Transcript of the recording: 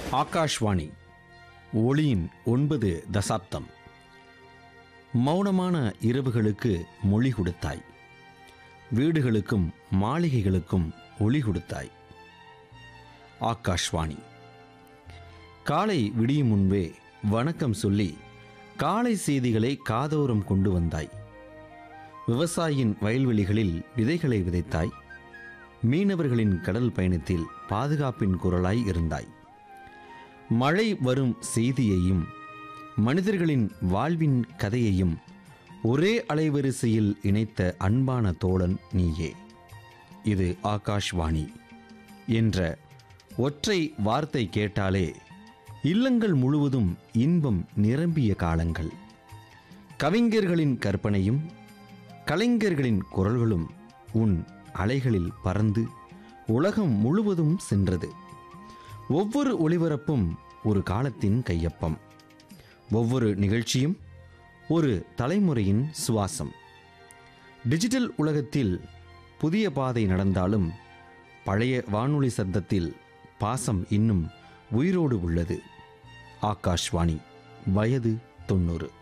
ஆகாஷ்வாணி ஒளியின் ஒன்பது தசாப்தம் மௌனமான இரவுகளுக்கு மொழி கொடுத்தாய் வீடுகளுக்கும் மாளிகைகளுக்கும் ஒளி கொடுத்தாய் ஆகாஷ்வாணி காலை விடியும் முன்பே வணக்கம் சொல்லி காலை செய்திகளை காதோரம் கொண்டு வந்தாய் விவசாயியின் வயல்வெளிகளில் விதைகளை விதைத்தாய் மீனவர்களின் கடல் பயணத்தில் பாதுகாப்பின் குரலாய் இருந்தாய் மழை வரும் செய்தியையும் மனிதர்களின் வாழ்வின் கதையையும் ஒரே அலைவரிசையில் இணைத்த அன்பான தோழன் நீயே இது ஆகாஷ்வாணி என்ற ஒற்றை வார்த்தை கேட்டாலே இல்லங்கள் முழுவதும் இன்பம் நிரம்பிய காலங்கள் கவிஞர்களின் கற்பனையும் கலைஞர்களின் குரல்களும் உன் அலைகளில் பறந்து உலகம் முழுவதும் சென்றது ஒவ்வொரு ஒளிபரப்பும் ஒரு காலத்தின் கையொப்பம் ஒவ்வொரு நிகழ்ச்சியும் ஒரு தலைமுறையின் சுவாசம் டிஜிட்டல் உலகத்தில் புதிய பாதை நடந்தாலும் பழைய வானொலி சத்தத்தில் பாசம் இன்னும் உயிரோடு உள்ளது ஆகாஷ்வாணி வயது தொண்ணூறு